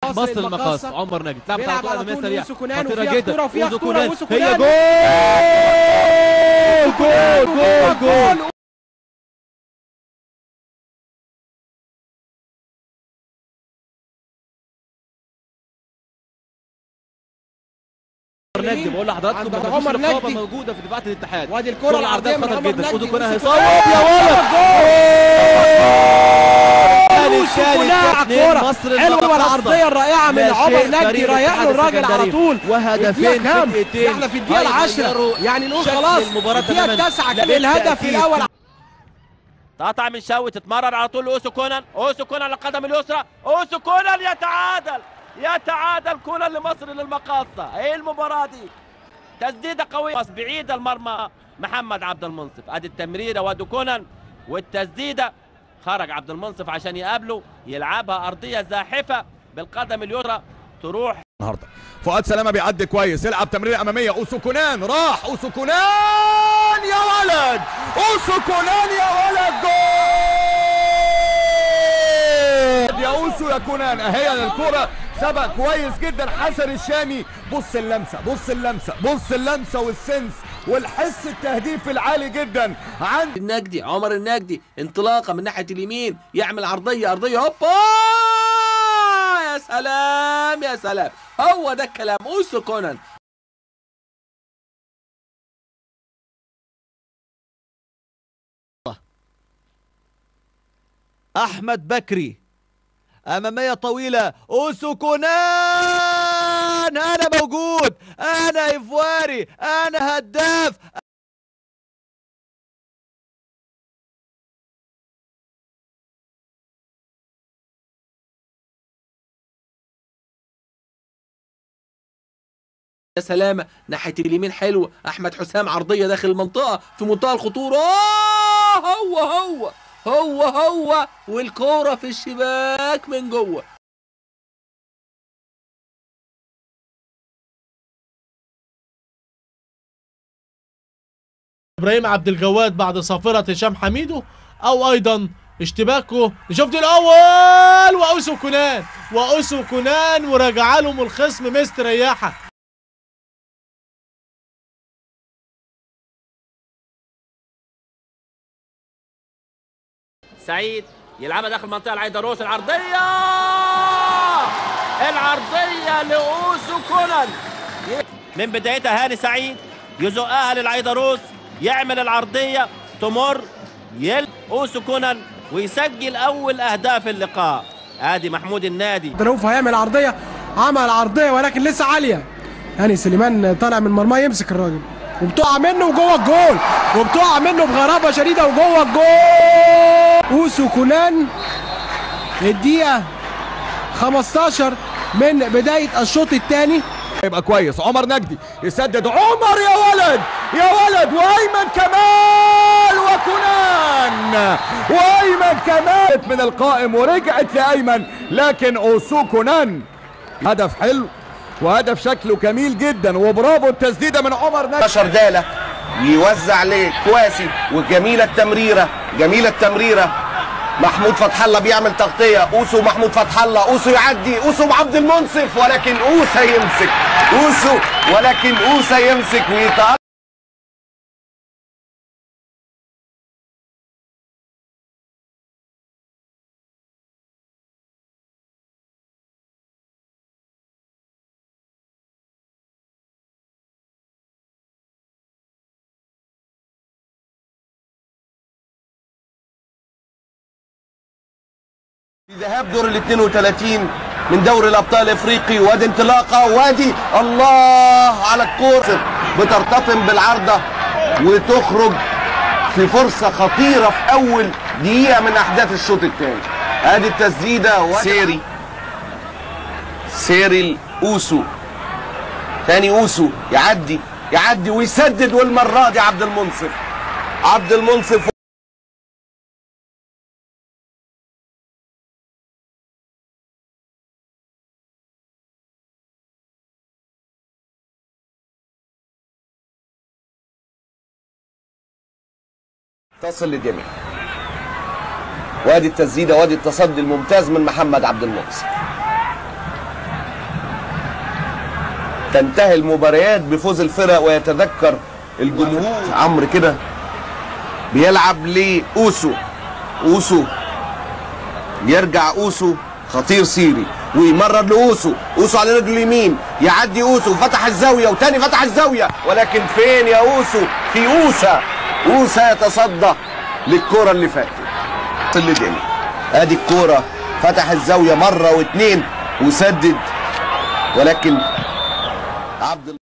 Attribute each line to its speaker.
Speaker 1: مصر المقاص عمر نجد لعب
Speaker 2: بيلعب على
Speaker 1: أمامية
Speaker 2: طول
Speaker 1: سريعة.
Speaker 2: يوسف كونان
Speaker 1: خطيرة
Speaker 2: وفيها
Speaker 1: جدا.
Speaker 2: خطورة وفيها
Speaker 1: أوزو
Speaker 2: خطورة
Speaker 1: كونان.
Speaker 2: ويوسف
Speaker 1: هي
Speaker 2: كونان.
Speaker 1: جول جول جول جول عمر نجد بقول لحضراتكم
Speaker 2: عند
Speaker 1: مفيش
Speaker 2: عمر
Speaker 1: رقابة
Speaker 2: نجدي.
Speaker 1: موجودة في دفاعات الاتحاد
Speaker 2: وادي الكرة
Speaker 1: شغل
Speaker 2: العرضية
Speaker 1: عرضية
Speaker 2: من
Speaker 1: خطر
Speaker 2: عمر
Speaker 1: جدا
Speaker 2: نجدي.
Speaker 1: أوزو كونان
Speaker 2: يوسف
Speaker 1: هيصوب
Speaker 2: كونان.
Speaker 1: يا ولد جول
Speaker 2: يوسف كونان على الكورة
Speaker 1: مصر
Speaker 2: حلوة
Speaker 1: المقاصة.
Speaker 2: العرضية الرائعة من
Speaker 1: لا
Speaker 2: عمر
Speaker 1: شيء
Speaker 2: نجدي
Speaker 1: فريق
Speaker 2: رايح له
Speaker 1: الاتحاد
Speaker 2: الراجل على
Speaker 1: السكندري.
Speaker 2: طول
Speaker 1: وهدفين
Speaker 2: الدقيقة كام؟
Speaker 1: في دقيقتين.
Speaker 2: احنا في الدقيقة
Speaker 1: هيغيروا
Speaker 2: العاشرة يعني نقول
Speaker 1: شكل
Speaker 2: خلاص
Speaker 1: المباراة
Speaker 2: الدقيقة
Speaker 1: تماماً.
Speaker 2: التاسعة
Speaker 1: لا،
Speaker 2: كان الهدف
Speaker 1: بالتأكيد.
Speaker 2: الأول
Speaker 3: تقطع من شوي تتمرر على طول اوسو كونان اوسو كونان على القدم اليسرى اوسو كونان يتعادل يتعادل كونان لمصر للمقاصة ايه المباراة دي تسديدة قوية بس بعيد المرمى محمد عبد المنصف ادي التمريرة وادو كونان والتسديدة خرج عبد المنصف عشان يقابله يلعبها ارضية زاحفة بالقدم اليسرى تروح
Speaker 4: النهارده فؤاد سلامه بيعدي كويس يلعب تمريره اماميه اوسو كونان راح اوسو كونان يا ولد اوسو كونان يا ولد جول يا اوسو يا كونان اهي الكره سبق كويس جدا حسن الشامي بص اللمسه بص اللمسه بص اللمسه والسنس والحس التهديف العالي جدا عند
Speaker 5: النجدي عمر النجدي انطلاقه من ناحيه اليمين يعمل عرضيه ارضيه هوبا يا سلام يا سلام هو ده الكلام اوسو كونان
Speaker 6: احمد بكري اماميه طويله اوسو كونان انا موجود انا افواري انا هداف
Speaker 5: يا سلامة ناحية اليمين حلوة أحمد حسام عرضية داخل المنطقة في منتهى الخطورة آه هو هو هو هو والكورة في الشباك من جوه
Speaker 7: ابراهيم عبد الجواد بعد صافرة هشام حميدو او ايضا اشتباكه شفت الاول واوسو كونان واوسو كونان ورجع لهم الخصم مستريحه
Speaker 3: سعيد يلعبها داخل المنطقة العيدروس العرضية العرضية لأوسو كونان من بدايتها هاني سعيد يزقها للعيدروس يعمل العرضية تمر يل أوسو كونان ويسجل أول أهداف اللقاء ادي محمود النادي
Speaker 2: دروف هيعمل عرضية عمل عرضية ولكن لسه عالية هاني سليمان طالع من مرماه يمسك الراجل وبتقع منه وجوه الجول وبتقع منه بغرابة شديدة وجوه الجول اوسو كونان الدقيقة 15 من بداية الشوط الثاني
Speaker 4: يبقى كويس عمر نجدي يسدد عمر يا ولد يا ولد وايمن كمال وكونان وايمن كمال من القائم ورجعت لايمن لكن اوسو كونان هدف حلو وهدف شكله جميل جدا وبرافو التسديده من عمر نجدي
Speaker 8: شردالة يوزع لكواسي وجميلة التمريرة جميلة التمريرة محمود فتح الله بيعمل تغطية اوسو محمود فتح الله اوسو يعدي اوسو عبد المنصف ولكن اوسا يمسك اوسو ولكن اوسا يمسك ويتألق في ذهاب دور ال 32 من دوري الابطال الافريقي وادي انطلاقه وادي الله على الكوره بترتطم بالعارضه وتخرج في فرصه خطيره في اول دقيقه من احداث الشوط الثاني ادي التسديده وادي سيري سيري الاوسو تاني اوسو يعدي يعدي ويسدد والمره دي عبد المنصف عبد المنصف تصل للجميع وادي التسديده وادي التصدي الممتاز من محمد عبد المنصف تنتهي المباريات بفوز الفرق ويتذكر الجمهور عمرو كده بيلعب لاوسو اوسو يرجع اوسو خطير سيري ويمرر لاوسو اوسو على رجله اليمين يعدي اوسو فتح الزاويه وتاني فتح الزاويه ولكن فين يا اوسو في اوسا اوسا يتصدى للكره اللي فاتت اللي دني ادي الكوره فتح الزاويه مره واثنين وسدد ولكن عبد